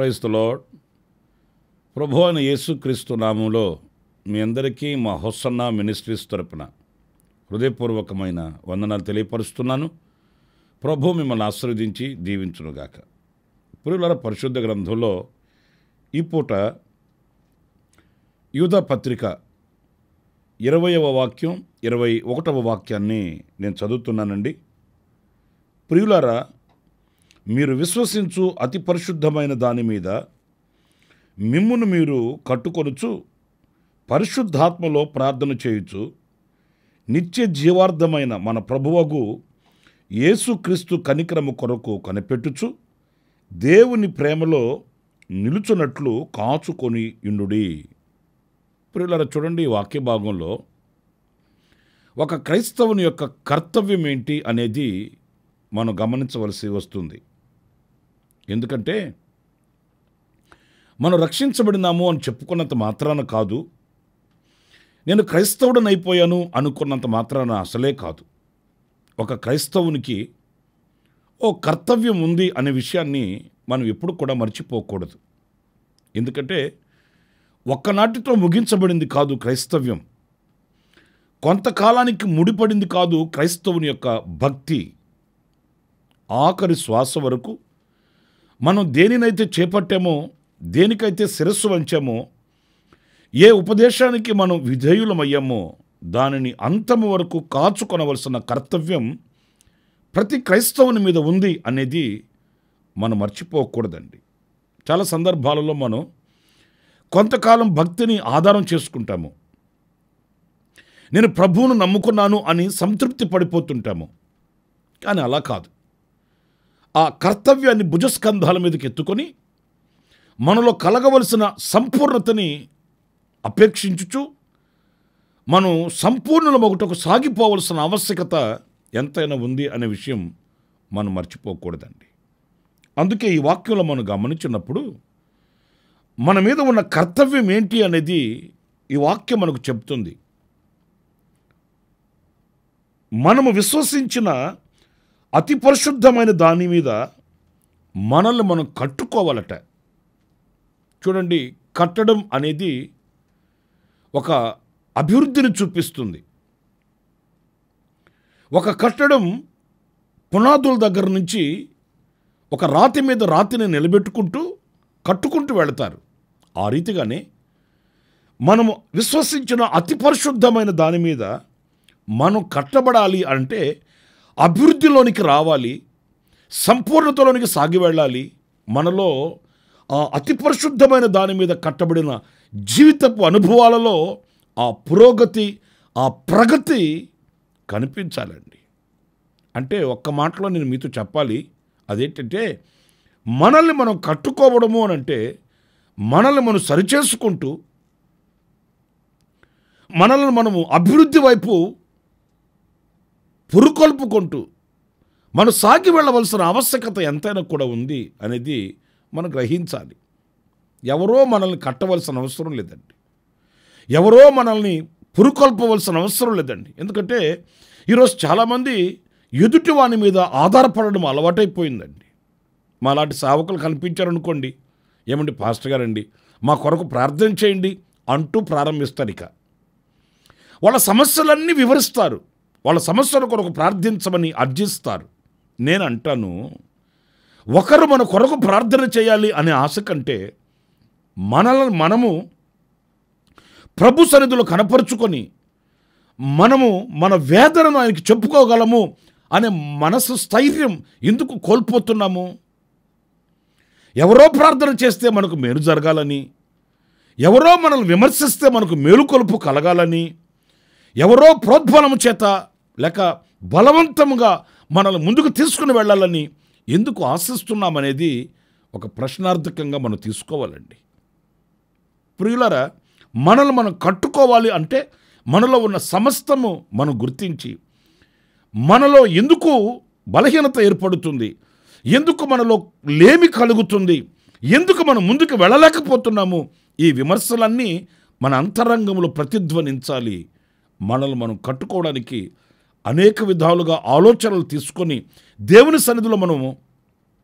praise the lord ప్రభు అయిన యేసుక్రీస్తు నామంలో మీ అందరికీ మా హొసన్న మినిస్ట్రీస్ తరపున హృదయపూర్వకమైన వందనాలు తెలియపరుస్తున్నాను ప్రభు మిమ్మల్ని ఆశీర్వదించి దీవించునుగాక పురుల పరిశుద్ధ గ్రంథంలో ఈ పూట యూదా పత్రిక ఇరవయవ వాక్యం ఇరవై ఒకటవ వాక్యాన్ని నేను చదువుతున్నానండి ప్రియులారా మీరు విశ్వసించు అతి పరిశుద్ధమైన దాని మీద మిమ్మును మీరు కట్టుకొనుచు పరిశుద్ధాత్మలో ప్రార్థన చేయుచు నిత్య జీవార్థమైన మన ప్రభువగు యేసుక్రీస్తు కనికరము కొరకు కనిపెట్టుచు దేవుని ప్రేమలో నిలుచున్నట్లు కాచుకొని ఇండుడి ప్రియులారా చూడండి ఈ వాక్య భాగంలో ఒక క్రైస్తవుని యొక్క కర్తవ్యం ఏంటి అనేది మనం గమనించవలసి వస్తుంది ఎందుకంటే మనం రక్షించబడినాము అని చెప్పుకున్నంత మాత్రాన కాదు నేను క్రైస్తవుడని అయిపోయాను అనుకున్నంత మాత్రాన అసలే కాదు ఒక క్రైస్తవునికి ఓ కర్తవ్యం ఉంది అనే విషయాన్ని మనం ఎప్పుడు కూడా మర్చిపోకూడదు ఎందుకంటే ఒక్కనాటితో ముగించబడింది కాదు క్రైస్తవ్యం కొంతకాలానికి ముడిపడింది కాదు క్రైస్తవుని యొక్క భక్తి ఆఖరి శ్వాస వరకు మనం దేనినైతే చేపట్టామో దేనికైతే శిరస్సు వంచామో ఏ ఉపదేశానికి మనం విధేయులమయ్యామో దానిని అంతము వరకు కాచుకొనవలసిన కర్తవ్యం ప్రతి క్రైస్తవుని మీద ఉంది అనేది మనం మర్చిపోకూడదండి చాలా సందర్భాలలో మనం కొంతకాలం భక్తిని ఆధారం చేసుకుంటాము నేను ప్రభువును నమ్ముకున్నాను అని సంతృప్తి పడిపోతుంటాము కానీ అలా కాదు ఆ కర్తవ్యాన్ని భుజస్కంధాల మీదకి ఎత్తుకొని మనలో కలగవలసిన సంపూర్ణతని అపేక్షించుచు మనం సంపూర్ణం ఒకటకు సాగిపోవలసిన ఆవశ్యకత ఎంతైనా ఉంది అనే విషయం మనం మర్చిపోకూడదండి అందుకే ఈ వాక్యంలో మనం గమనించినప్పుడు మన మీద ఉన్న కర్తవ్యం ఏంటి అనేది ఈ వాక్యం మనకు చెప్తుంది మనము విశ్వసించిన అతి పరిశుద్ధమైన దాని మీద మనల్ని మనం కట్టుకోవాలట చూడండి కట్టడం అనేది ఒక అభివృద్ధిని చూపిస్తుంది ఒక కట్టడం పునాదుల దగ్గర నుంచి ఒక రాతి మీద రాతిని నిలబెట్టుకుంటూ కట్టుకుంటూ వెళతారు ఆ రీతిగానే మనము విశ్వసించిన అతి పరిశుద్ధమైన దాని మీద మనం కట్టబడాలి అంటే అభివృద్ధిలోనికి రావాలి సంపూర్ణతలోనికి సాగి వెళ్ళాలి మనలో ఆ అతి పరిశుద్ధమైన దాని మీద కట్టబడిన జీవితపు అనుభవాలలో ఆ పురోగతి ఆ ప్రగతి కనిపించాలండి అంటే ఒక్క మాటలో నేను మీతో చెప్పాలి అదేంటంటే మనల్ని మనం కట్టుకోవడము అని అంటే మనల్ని మనం సరిచేసుకుంటూ మనల్ని మనము అభివృద్ధి వైపు పురుకొల్పుకుంటూ మనం సాగి వెళ్ళవలసిన ఆవశ్యకత ఎంతైనా కూడా ఉంది అనేది మనం గ్రహించాలి ఎవరో మనల్ని కట్టవలసిన అవసరం లేదండి ఎవరో మనల్ని పురుకొల్పవలసిన అవసరం లేదండి ఎందుకంటే ఈరోజు చాలామంది ఎదుటి వాని మీద ఆధారపడడం అలవాటైపోయిందండి మా లాంటి సేవకులు కనిపించారనుకోండి ఏమండి పాస్టర్ గారండి మా కొరకు ప్రార్థన చేయండి అంటూ ప్రారంభిస్తారు ఇక వాళ్ళ సమస్యలన్నీ వివరిస్తారు వాళ్ళ సమస్యల కొరకు ప్రార్థించమని అర్జిస్తారు నేను అంటాను ఒకరు మన కొరకు ప్రార్థన చేయాలి అనే ఆశ కంటే మనల్ని మనము ప్రభు సన్నిధిలో కనపరుచుకొని మనము మన వేదనను ఆయనకి చెప్పుకోగలము అనే మనసు స్థైర్యం ఎందుకు కోల్పోతున్నాము ఎవరో ప్రార్థన చేస్తే మనకు మేలు జరగాలని ఎవరో మనల్ని విమర్శిస్తే మనకు మేలుకొలుపు కలగాలని ఎవరో ప్రోద్బలము చేత లేక బలవంతముగా మనల్ని ముందుకు తీసుకుని వెళ్ళాలని ఎందుకు ఆశిస్తున్నామనేది ఒక ప్రశ్నార్థకంగా మనం తీసుకోవాలండి ప్రియులరా మనల్ని మనం కట్టుకోవాలి అంటే మనలో ఉన్న సమస్తము మనం గుర్తించి మనలో ఎందుకు బలహీనత ఏర్పడుతుంది ఎందుకు మనలో లేమి కలుగుతుంది ఎందుకు మనం ముందుకు వెళ్ళలేకపోతున్నాము ఈ విమర్శలన్నీ మన అంతరంగంలో ప్రతిధ్వనించాలి మనల్ని మనం కట్టుకోవడానికి అనేక విధాలుగా ఆలోచనలు తీసుకొని దేవుని సన్నిధిలో మనము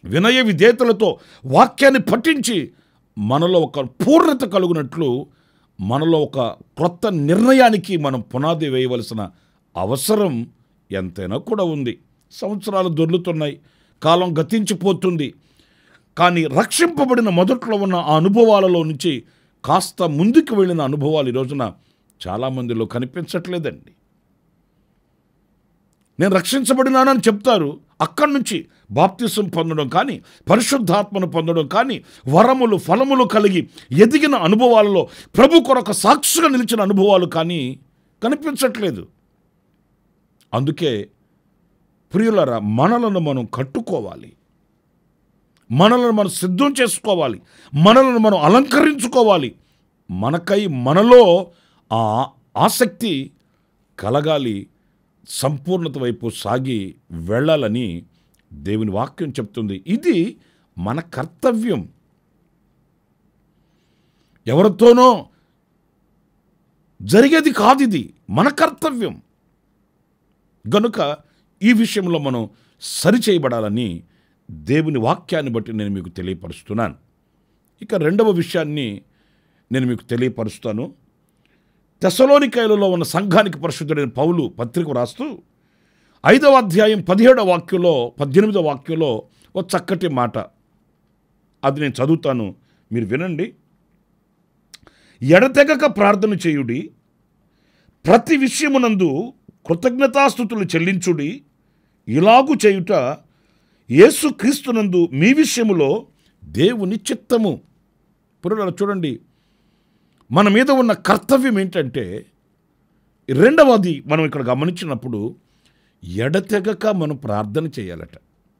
వినయ విధేయతలతో వాక్యాన్ని పఠించి మనలో ఒక పూర్ణత కలుగునట్లు మనలో ఒక క్రొత్త నిర్ణయానికి మనం పునాది వేయవలసిన అవసరం ఎంతైనా కూడా ఉంది సంవత్సరాలు దొర్లుతున్నాయి కాలం గతించిపోతుంది కానీ రక్షింపబడిన మొదట్లో ఉన్న ఆ అనుభవాలలో నుంచి కాస్త ముందుకు వెళ్ళిన అనుభవాలు ఈ రోజున చాలామందిలో కనిపించట్లేదండి నేను రక్షించబడినానని చెప్తారు అక్కడి నుంచి బాప్తిసం పొందడం కానీ పరిశుద్ధాత్మను పొందడం కానీ వరములు ఫలములు కలిగి ఎదిగిన అనుభవాలలో ప్రభు కొరకు సాక్షిగా నిలిచిన అనుభవాలు కానీ కనిపించట్లేదు అందుకే ప్రియులరా మనలను మనం కట్టుకోవాలి మనలను మనం సిద్ధం చేసుకోవాలి మనలను మనం అలంకరించుకోవాలి మనకై మనలో ఆ ఆసక్తి కలగాలి సంపూర్ణత వైపు సాగి వెళ్ళాలని దేవుని వాక్యం చెప్తుంది ఇది మన కర్తవ్యం ఎవరితోనో జరిగేది కాదు ఇది మన కర్తవ్యం గనుక ఈ విషయంలో మనం సరిచేయబడాలని దేవుని వాక్యాన్ని బట్టి నేను మీకు తెలియపరుస్తున్నాను ఇక రెండవ విషయాన్ని నేను మీకు తెలియపరుస్తాను తెసలోనికాయలలో ఉన్న సంఘానికి పరిశుద్ధుడైన పౌలు పత్రిక రాస్తూ ఐదవ అధ్యాయం పదిహేడవ వాక్యంలో పద్దెనిమిదవ వాక్యంలో ఒక చక్కటి మాట అది నేను చదువుతాను మీరు వినండి ఎడతెగక ప్రార్థన చేయుడి ప్రతి విషయమునందు కృతజ్ఞతాస్థుతులు చెల్లించుడి ఇలాగు చేయుట యేసుక్రీస్తునందు మీ విషయములో దేవుని చిత్తము ఇప్పుడు చూడండి మన మీద ఉన్న కర్తవ్యం ఏంటంటే రెండవది మనం ఇక్కడ గమనించినప్పుడు ఎడతెగక మనం ప్రార్థన చేయాలట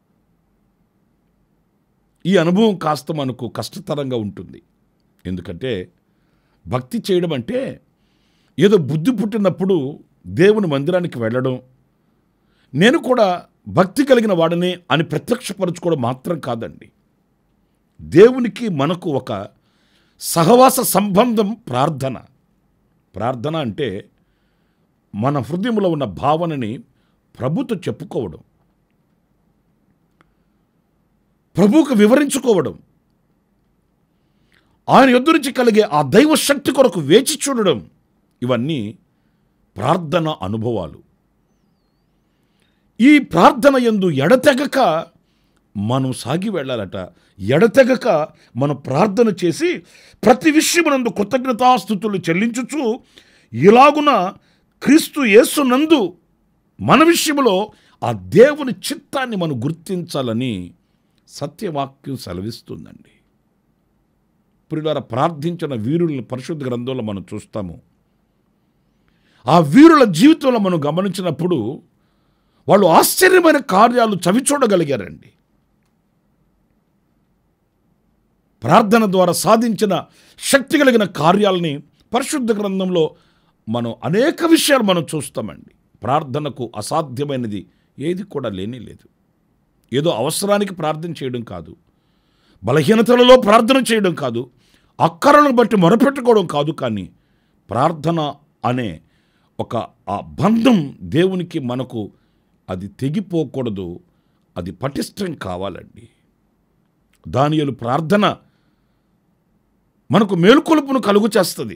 ఈ అనుభవం కాస్త మనకు కష్టతరంగా ఉంటుంది ఎందుకంటే భక్తి చేయడం అంటే ఏదో బుద్ధి పుట్టినప్పుడు దేవుని మందిరానికి వెళ్ళడం నేను కూడా భక్తి కలిగిన వాడనే అని ప్రత్యక్షపరచుకోవడం మాత్రం కాదండి దేవునికి మనకు ఒక సహవాస సంబంధం ప్రార్థన ప్రార్థన అంటే మన హృదయంలో ఉన్న భావనని ప్రభుతో చెప్పుకోవడం ప్రభువుకు వివరించుకోవడం ఆయన యొద్ద నుంచి కలిగే ఆ దైవ శక్తి కొరకు వేచి చూడడం ఇవన్నీ ప్రార్థన అనుభవాలు ఈ ప్రార్థన ఎందు ఎడతెగక మనం సాగి వెళ్ళాలట ఎడతెగక మనం ప్రార్థన చేసి ప్రతి విషయమునందు కృతజ్ఞతాస్థుతులు చెల్లించుచు ఇలాగున క్రీస్తు యేసునందు మన విషయంలో ఆ దేవుని చిత్తాన్ని మనం గుర్తించాలని సత్యవాక్యం సెలవిస్తుందండి ప్రియులార ప్రార్థించిన వీరుల్ని పరిశుద్ధ గ్రంథంలో మనం చూస్తాము ఆ వీరుల జీవితంలో మనం గమనించినప్పుడు వాళ్ళు ఆశ్చర్యమైన కార్యాలు చవిచూడగలిగారండి ప్రార్థన ద్వారా సాధించిన శక్తి కలిగిన కార్యాలని పరిశుద్ధ గ్రంథంలో మనం అనేక విషయాలు మనం చూస్తామండి ప్రార్థనకు అసాధ్యమైనది ఏది కూడా లేనే లేదు ఏదో అవసరానికి ప్రార్థన చేయడం కాదు బలహీనతలలో ప్రార్థన చేయడం కాదు అక్కరలను బట్టి మొరపెట్టుకోవడం కాదు కానీ ప్రార్థన అనే ఒక ఆ బంధం దేవునికి మనకు అది తెగిపోకూడదు అది పటిష్టం కావాలండి దానియలు ప్రార్థన మనకు మేలుకొలుపును కలుగు చేస్తుంది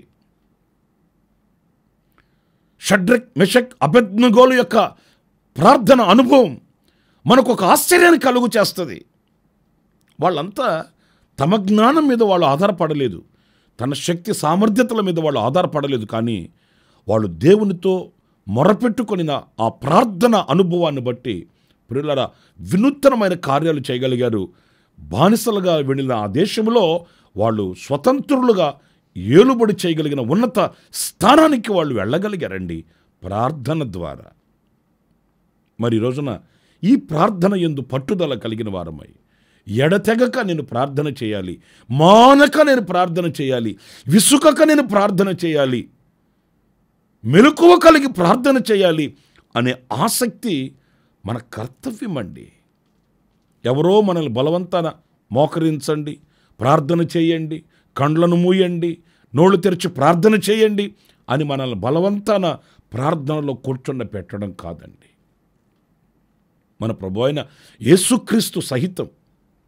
షడ్రక్ మెషక్ అభెజ్ఞగోలు యొక్క ప్రార్థన అనుభవం మనకు ఒక ఆశ్చర్యాన్ని కలుగు చేస్తుంది వాళ్ళంతా తమ జ్ఞానం మీద వాళ్ళు ఆధారపడలేదు తన శక్తి సామర్థ్యతల మీద వాళ్ళు ఆధారపడలేదు కానీ వాళ్ళు దేవునితో మొరపెట్టుకొనిన ఆ ప్రార్థన అనుభవాన్ని బట్టి ప్రియులరా వినూత్నమైన కార్యాలు చేయగలిగారు బానిసలుగా వెళ్ళిన ఆ దేశంలో వాళ్ళు స్వతంత్రులుగా ఏలుబడి చేయగలిగిన ఉన్నత స్థానానికి వాళ్ళు వెళ్ళగలిగారండి ప్రార్థన ద్వారా మరి ఈ రోజున ఈ ప్రార్థన ఎందు పట్టుదల కలిగిన వారమై ఎడతెగక నేను ప్రార్థన చేయాలి మానక నేను ప్రార్థన చేయాలి విసుకక నేను ప్రార్థన చేయాలి మెలకువ కలిగి ప్రార్థన చేయాలి అనే ఆసక్తి మన కర్తవ్యం అండి ఎవరో మనల్ని బలవంతాన మోకరించండి ప్రార్థన చేయండి కండ్లను మూయండి నోళ్ళు తెరిచి ప్రార్థన చేయండి అని మనల్ని బలవంతాన ప్రార్థనలో కూర్చుండ పెట్టడం కాదండి మన ప్రభు అయిన యేసుక్రీస్తు సహితం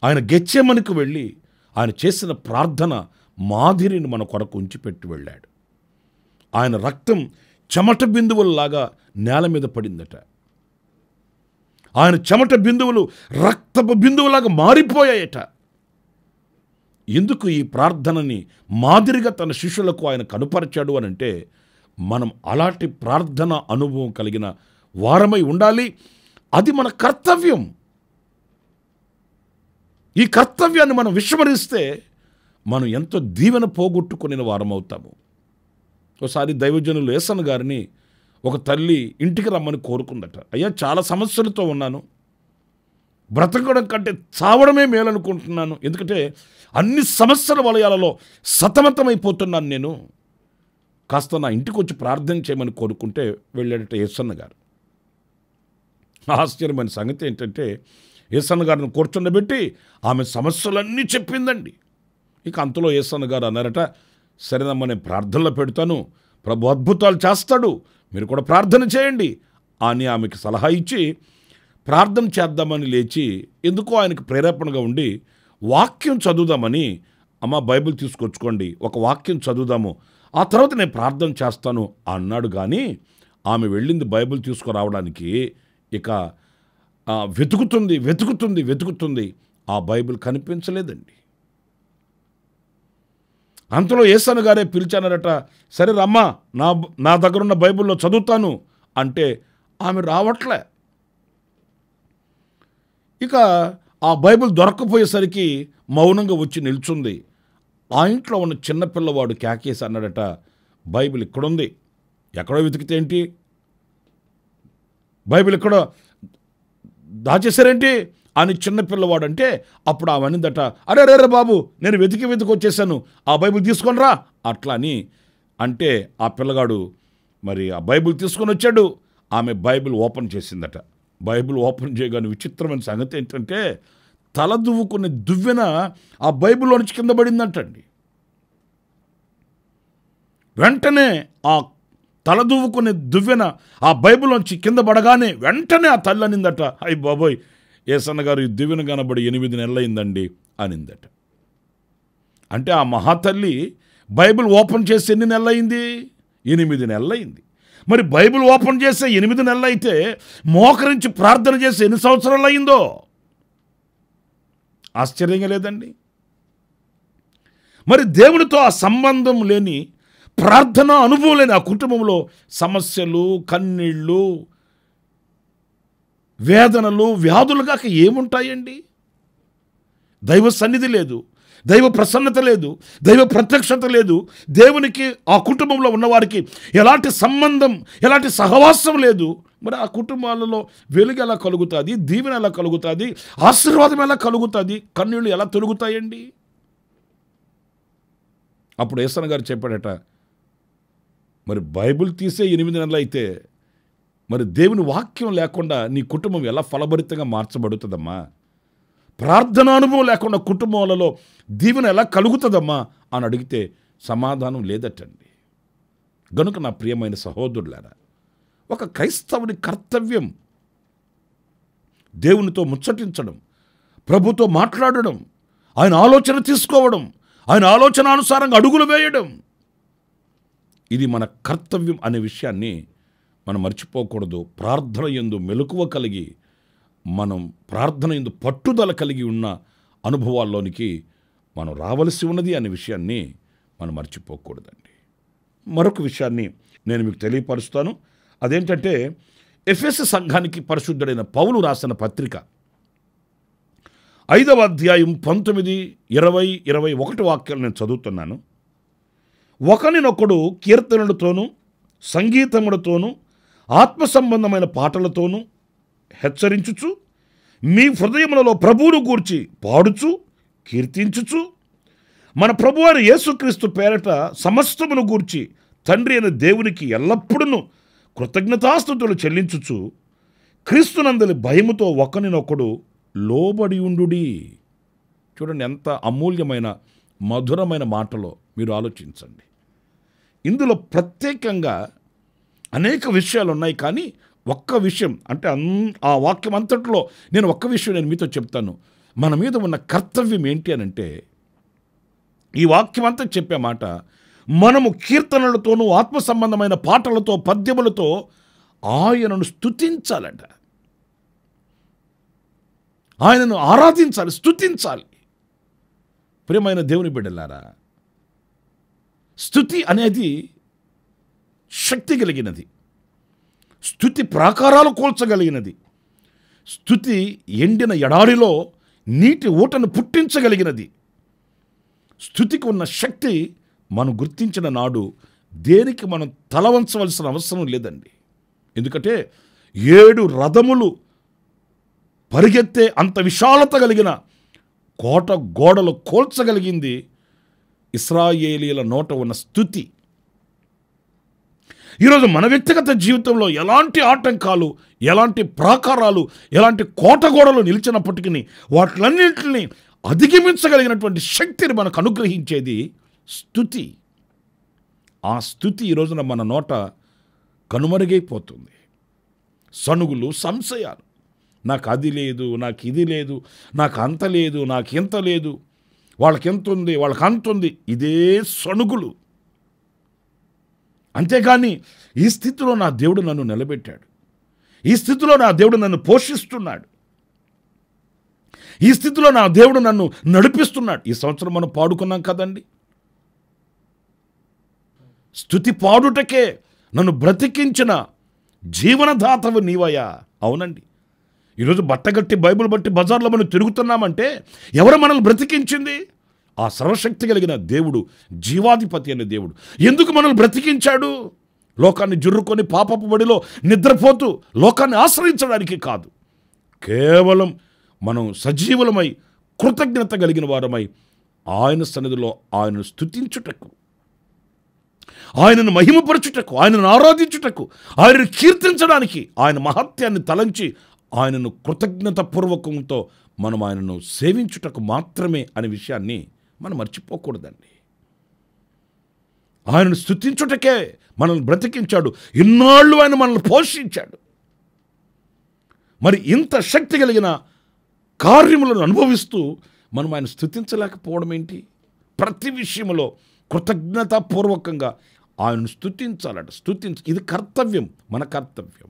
ఆయన గెచ్చెమనికి వెళ్ళి ఆయన చేసిన ప్రార్థన మాదిరిని మన కొరకు ఉంచిపెట్టి వెళ్ళాడు ఆయన రక్తం చెమట బిందువులలాగా నేల మీద పడిందట ఆయన చెమట బిందువులు రక్తపు బిందువులాగా మారిపోయాయట ఎందుకు ఈ ప్రార్థనని మాదిరిగా తన శిష్యులకు ఆయన కనుపరిచాడు అని అంటే మనం అలాంటి ప్రార్థన అనుభవం కలిగిన వారమై ఉండాలి అది మన కర్తవ్యం ఈ కర్తవ్యాన్ని మనం విస్మరిస్తే మనం ఎంతో దీవెన పోగొట్టుకునే వారం అవుతాము ఒకసారి దైవజనులు ఏసన్ గారిని ఒక తల్లి ఇంటికి రమ్మని కోరుకుందట అయ్యా చాలా సమస్యలతో ఉన్నాను బ్రతకడం కంటే చావడమే మేలనుకుంటున్నాను ఎందుకంటే అన్ని సమస్యల వలయాలలో సతమతమైపోతున్నాను నేను కాస్త నా ఇంటికి వచ్చి ప్రార్థన చేయమని కోరుకుంటే వెళ్ళాడట యేసన్న గారు ఆశ్చర్యమైన సంగతి ఏంటంటే యేసన్న గారిని కూర్చుండబెట్టి ఆమె సమస్యలన్నీ చెప్పిందండి ఇక అంతలో యేసన్న గారు అన్నారట సరేనమ్మా నేను ప్రార్థనలో పెడతాను ప్రభు అద్భుతాలు చేస్తాడు మీరు కూడా ప్రార్థన చేయండి అని ఆమెకి సలహా ఇచ్చి ప్రార్థన చేద్దామని లేచి ఎందుకో ఆయనకు ప్రేరేపణగా ఉండి వాక్యం చదువుదామని అమ్మ బైబిల్ తీసుకొచ్చుకోండి ఒక వాక్యం చదువుదాము ఆ తర్వాత నేను ప్రార్థన చేస్తాను అన్నాడు కానీ ఆమె వెళ్ళింది బైబిల్ తీసుకురావడానికి ఇక ఆ, వెతుకుతుంది వెతుకుతుంది వెతుకుతుంది ఆ బైబిల్ కనిపించలేదండి అంతలో ఏసన్న గారే పిలిచానరట సరే రమ్మా నా నా దగ్గరున్న బైబిల్లో చదువుతాను అంటే ఆమె రావట్లే ఇక ఆ బైబిల్ దొరక్కపోయేసరికి మౌనంగా వచ్చి నిల్చుంది ఆ ఇంట్లో ఉన్న చిన్న పిల్లవాడు కేకేసి అన్నాడట బైబిల్ ఇక్కడుంది ఎక్కడో వెతికితే ఏంటి బైబిల్ ఎక్కడో దాచేశారేంటి అని చిన్న పిల్లవాడు అంటే అప్పుడు ఆమె అనిందట అరే రే రే బాబు నేను వెతికి వెతికి వచ్చేసాను ఆ బైబిల్ తీసుకొని రా అట్లా అని అంటే ఆ పిల్లగాడు మరి ఆ బైబిల్ తీసుకొని వచ్చాడు ఆమె బైబిల్ ఓపెన్ చేసిందట బైబిల్ ఓపెన్ చేయగానే విచిత్రమైన సంగతి ఏంటంటే తల దువ్వుకునే దువ్వెన ఆ బైబిల్లో నుంచి కింద పడిందంటండి వెంటనే ఆ తల దువ్వుకునే దువ్వెన ఆ బైబిల్లోంచి కింద పడగానే వెంటనే ఆ తల్లి అనిందట అయ్యి బాబోయ్ ఏసన్న గారు ఈ దివ్వెన కనబడి ఎనిమిది నెలలైందండి అనిందట అంటే ఆ మహాతల్లి బైబిల్ ఓపెన్ చేసి ఎన్ని నెలలైంది ఎనిమిది నెలలైంది మరి బైబిల్ ఓపెన్ చేస్తే ఎనిమిది నెలలు అయితే మోకరించి ప్రార్థన చేసి ఎన్ని సంవత్సరాలు అయిందో ఆశ్చర్యంగా లేదండి మరి దేవునితో ఆ సంబంధం లేని ప్రార్థన అనుభవం లేని ఆ కుటుంబంలో సమస్యలు కన్నీళ్ళు వేదనలు వ్యాధులు కాక ఏముంటాయండి దైవ సన్నిధి లేదు దైవ ప్రసన్నత లేదు దైవ ప్రత్యక్షత లేదు దేవునికి ఆ కుటుంబంలో ఉన్నవారికి ఎలాంటి సంబంధం ఎలాంటి సహవాసం లేదు మరి ఆ కుటుంబాలలో వెలుగు ఎలా కలుగుతుంది దీవెన ఎలా కలుగుతుంది ఆశీర్వాదం ఎలా కలుగుతుంది కన్నీళ్ళు ఎలా తొలుగుతాయండి అప్పుడు ఏసన గారు చెప్పాడట మరి బైబిల్ తీసే ఎనిమిది నెలలు అయితే మరి దేవుని వాక్యం లేకుండా నీ కుటుంబం ఎలా ఫలభరితంగా మార్చబడుతుందమ్మా ప్రార్థన అనుభవం లేకుండా కుటుంబాలలో దీవెన ఎలా కలుగుతుందమ్మా అని అడిగితే సమాధానం లేదటండి గనుక నా ప్రియమైన సహోదరులారా ఒక క్రైస్తవుని కర్తవ్యం దేవునితో ముచ్చటించడం ప్రభుతో మాట్లాడడం ఆయన ఆలోచన తీసుకోవడం ఆయన ఆలోచన అనుసారంగా అడుగులు వేయడం ఇది మన కర్తవ్యం అనే విషయాన్ని మనం మర్చిపోకూడదు ప్రార్థన ఎందు మెలకువ కలిగి మనం ప్రార్థన ఎందు పట్టుదల కలిగి ఉన్న అనుభవాల్లోనికి మనం రావలసి ఉన్నది అనే విషయాన్ని మనం మర్చిపోకూడదండి మరొక విషయాన్ని నేను మీకు తెలియపరుస్తాను అదేంటంటే ఎఫ్ఎస్ సంఘానికి పరిశుద్ధుడైన పౌలు రాసిన పత్రిక ఐదవ అధ్యాయం పంతొమ్మిది ఇరవై ఇరవై ఒకటి వాక్యాలు నేను చదువుతున్నాను ఒకనినొకడు కీర్తనలతోనూ సంగీతములతోనూ ఆత్మ సంబంధమైన పాటలతోనూ హెచ్చరించుచు మీ హృదయములలో ప్రభువును గూర్చి పాడుచు కీర్తించుచు మన ప్రభువారి యేసుక్రీస్తు పేరట సమస్తమును గూర్చి తండ్రి అయిన దేవునికి ఎల్లప్పుడూ కృతజ్ఞతాస్థుతులు చెల్లించుచు క్రీస్తునందలి భయముతో ఒకనినొకడు లోబడి ఉండుడి చూడండి ఎంత అమూల్యమైన మధురమైన మాటలో మీరు ఆలోచించండి ఇందులో ప్రత్యేకంగా అనేక విషయాలు ఉన్నాయి కానీ ఒక్క విషయం అంటే అన్ ఆ వాక్యం అంతట్లో నేను ఒక్క విషయం నేను మీతో చెప్తాను మన మీద ఉన్న కర్తవ్యం ఏంటి అని అంటే ఈ వాక్యం అంతా చెప్పే మాట మనము కీర్తనలతోనూ ఆత్మ సంబంధమైన పాటలతో పద్యములతో ఆయనను స్తుతించాలంట ఆయనను ఆరాధించాలి స్తుతించాలి ప్రియమైన దేవుని బిడ్డలారా స్థుతి అనేది శక్తి కలిగినది స్థుతి ప్రాకారాలు కూల్చగలిగినది స్థుతి ఎండిన ఎడారిలో నీటి ఊటను పుట్టించగలిగినది స్థుతికి ఉన్న శక్తి మనం గుర్తించిన నాడు దేనికి మనం తలవంచవలసిన అవసరం లేదండి ఎందుకంటే ఏడు రథములు పరిగెత్తే అంత విశాలత కలిగిన కోట గోడలు కోల్చగలిగింది ఇస్రాయేలీల నోట ఉన్న స్థుతి ఈరోజు మన వ్యక్తిగత జీవితంలో ఎలాంటి ఆటంకాలు ఎలాంటి ప్రాకారాలు ఎలాంటి కోటగోడలు నిలిచినప్పటికీ వాటిలన్నింటినీ అధిగమించగలిగినటువంటి శక్తిని మనకు అనుగ్రహించేది స్థుతి ఆ స్థుతి ఈ రోజున మన నోట కనుమరుగైపోతుంది సనుగులు సంశయాలు నాకు అది లేదు నాకు ఇది లేదు నాకు అంత లేదు నాకు ఇంత లేదు వాళ్ళకి ఎంత ఉంది వాళ్ళకి అంత ఉంది ఇదే సణుగులు అంతేగాని ఈ స్థితిలో నా దేవుడు నన్ను నిలబెట్టాడు ఈ స్థితిలో నా దేవుడు నన్ను పోషిస్తున్నాడు ఈ స్థితిలో నా దేవుడు నన్ను నడిపిస్తున్నాడు ఈ సంవత్సరం మనం పాడుకున్నాం కదండి స్థుతి పాడుటకే నన్ను బ్రతికించిన జీవనదాతవు నీవయ్యా అవునండి ఈరోజు బట్టగట్టి బైబిల్ బట్టి బజార్లో మనం తిరుగుతున్నామంటే ఎవరు మనల్ని బ్రతికించింది ఆ సర్వశక్తి కలిగిన దేవుడు జీవాధిపతి అనే దేవుడు ఎందుకు మనల్ని బ్రతికించాడు లోకాన్ని జుర్రుకొని పాపపు బడిలో నిద్రపోతూ లోకాన్ని ఆశ్రయించడానికి కాదు కేవలం మనం సజీవులమై కృతజ్ఞత కలిగిన వారమై ఆయన సన్నిధిలో ఆయనను స్తుతించుటకు ఆయనను మహిమపరచుటకు ఆయనను ఆరాధించుటకు ఆయనను కీర్తించడానికి ఆయన మహత్యాన్ని తలంచి ఆయనను కృతజ్ఞతపూర్వకంతో మనం ఆయనను సేవించుటకు మాత్రమే అనే విషయాన్ని మనం మర్చిపోకూడదండి ఆయనను స్థుతించుటకే మనల్ని బ్రతికించాడు ఇన్నాళ్ళు ఆయన మనల్ని పోషించాడు మరి ఇంత శక్తి కలిగిన కార్యములను అనుభవిస్తూ మనం ఆయన స్థుతించలేకపోవడం ఏంటి ప్రతి విషయంలో కృతజ్ఞతాపూర్వకంగా ఆయనను స్థుతించాలట స్థుతించ ఇది కర్తవ్యం మన కర్తవ్యం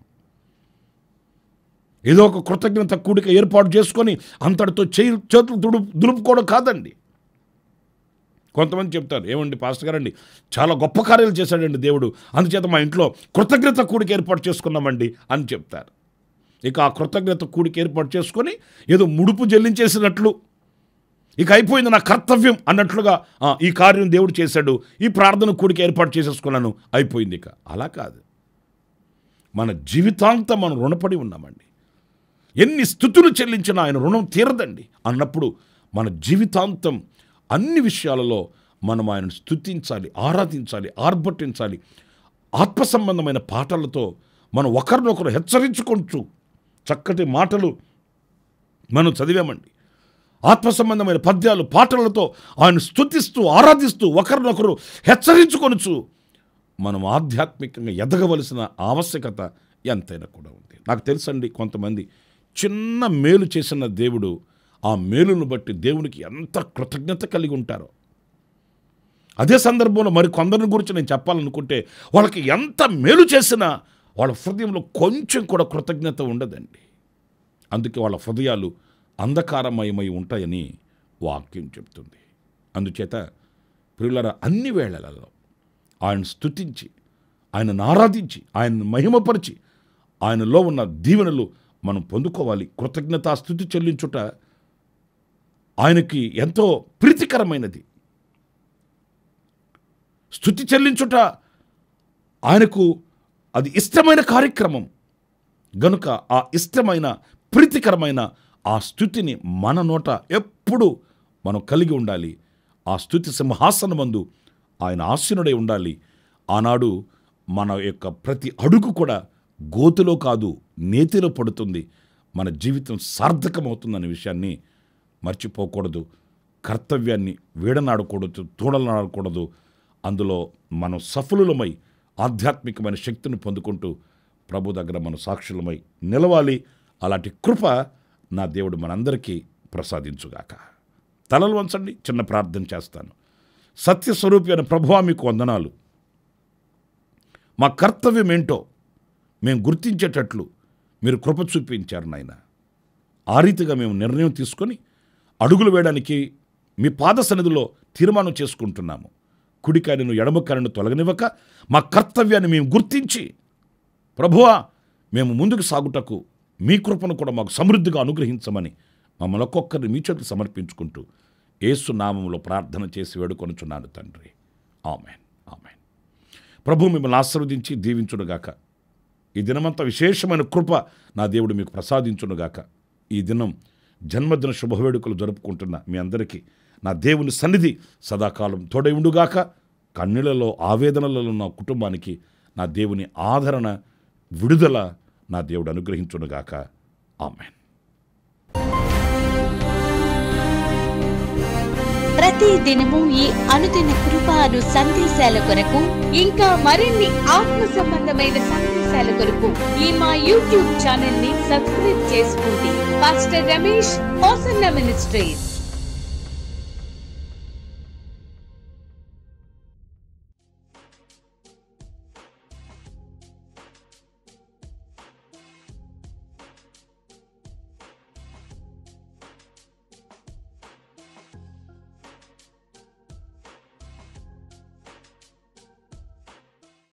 ఏదో ఒక కృతజ్ఞత కూడిక ఏర్పాటు చేసుకొని అంతటితో చేయి చేతులు దుడు దులుపుకోవడం కాదండి కొంతమంది చెప్తారు ఏమండి పాస్టర్ గారండి చాలా గొప్ప కార్యాలు చేశాడండి దేవుడు అందుచేత మా ఇంట్లో కృతజ్ఞత కూడిక ఏర్పాటు చేసుకున్నామండి అని చెప్తారు ఇక ఆ కృతజ్ఞత కూడిక ఏర్పాటు చేసుకొని ఏదో ముడుపు చెల్లించేసినట్లు ఇక అయిపోయింది నా కర్తవ్యం అన్నట్లుగా "ఆ, ఈ కార్యం దేవుడు చేశాడు ఈ ప్రార్థన కూడిక ఏర్పాటు చేసేసుకున్నాను అయిపోయింది ఇక అలా కాదు మన జీవితాంతం మనం రుణపడి ఉన్నామండి ఎన్ని స్థుతులు చెల్లించినా ఆయన రుణం తీరదండి అన్నప్పుడు మన జీవితాంతం అన్ని విషయాలలో మనం ఆయనను స్థుతించాలి ఆరాధించాలి ఆర్భటించాలి ఆత్మ సంబంధమైన పాటలతో మనం ఒకరినొకరు హెచ్చరించుకుంటూ చక్కటి మాటలు మనం చదివామండి ఆత్మ సంబంధమైన పద్యాలు పాటలతో ఆయన స్తుతిస్తూ ఆరాధిస్తూ ఒకరినొకరు హెచ్చరించుకొనుచు మనం ఆధ్యాత్మికంగా ఎదగవలసిన ఆవశ్యకత ఎంతైనా కూడా ఉంది నాకు తెలుసండి కొంతమంది చిన్న మేలు చేసిన దేవుడు ఆ మేలును బట్టి దేవునికి ఎంత కృతజ్ఞత కలిగి ఉంటారో అదే సందర్భంలో మరి కొందరిని గురించి నేను చెప్పాలనుకుంటే వాళ్ళకి ఎంత మేలు చేసినా వాళ్ళ హృదయంలో కొంచెం కూడా కృతజ్ఞత ఉండదండి అందుకే వాళ్ళ హృదయాలు అంధకారమయమై ఉంటాయని వాక్యం చెప్తుంది అందుచేత ప్రియులర అన్ని వేళలలో ఆయన స్తుతించి ఆయనను ఆరాధించి ఆయనను మహిమపరిచి ఆయనలో ఉన్న దీవెనలు మనం పొందుకోవాలి కృతజ్ఞతా స్థుతి చెల్లించుట ఆయనకి ఎంతో ప్రీతికరమైనది స్థుతి చెల్లించుట ఆయనకు అది ఇష్టమైన కార్యక్రమం గనుక ఆ ఇష్టమైన ప్రీతికరమైన ఆ స్థుతిని మన నోట ఎప్పుడు మనం కలిగి ఉండాలి ఆ స్థుతి సింహాసనమందు ఆయన ఆసీనుడై ఉండాలి ఆనాడు మన యొక్క ప్రతి అడుగు కూడా గోతులో కాదు నేతిలో పడుతుంది మన జీవితం సార్థకమవుతుందనే విషయాన్ని మర్చిపోకూడదు కర్తవ్యాన్ని వీడనాడకూడదు తూడలనాడకూడదు అందులో మనం సఫలులమై ఆధ్యాత్మికమైన శక్తిని పొందుకుంటూ ప్రభు దగ్గర మనం సాక్షులమై నిలవాలి అలాంటి కృప నా దేవుడు మనందరికీ ప్రసాదించుగాక తలలు వంచండి చిన్న ప్రార్థన చేస్తాను సత్యస్వరూపి అయిన ప్రభువా మీకు వందనాలు మా కర్తవ్యం ఏంటో మేము గుర్తించేటట్లు మీరు కృప చూపించారు నాయన ఆ రీతిగా మేము నిర్ణయం తీసుకొని అడుగులు వేయడానికి మీ పాద సన్నిధిలో తీర్మానం చేసుకుంటున్నాము కుడికాయను ఎడమకాయను తొలగనివ్వక మా కర్తవ్యాన్ని మేము గుర్తించి ప్రభువా మేము ముందుకు సాగుటకు మీ కృపను కూడా మాకు సమృద్ధిగా అనుగ్రహించమని మమ్మల్ని ఒక్కొక్కరిని మీ చేతులు సమర్పించుకుంటూ ఏసు నామంలో ప్రార్థన చేసి వేడుకొనుచున్నాను తండ్రి ఆమెన్ ఆమెన్ ప్రభు మిమ్మల్ని ఆశీర్వదించి దీవించునుగాక ఈ దినమంతా విశేషమైన కృప నా దేవుడు మీకు ప్రసాదించునుగాక ఈ దినం జన్మదిన శుభవేడుకలు జరుపుకుంటున్న మీ అందరికీ నా దేవుని సన్నిధి సదాకాలం తోడై ఉండుగాక కన్నీళ్లలో ఆవేదనలలో ఉన్న కుటుంబానికి నా దేవుని ఆదరణ విడుదల నా దేవుడు అనుగ్రహించునుగాక ఆమెన్ ప్రతి దినము ఈ అనుదిన కృప అను సందేశాల కొరకు ఇంకా మరిన్ని ఆత్మ సంబంధమైన సందేశాల కొరకు ఈ మా యూట్యూబ్ ఛానల్ ని సబ్స్క్రైబ్ చేసుకోండి పాస్టర్ రమేష్ హోసన్న మినిస్ట్రీస్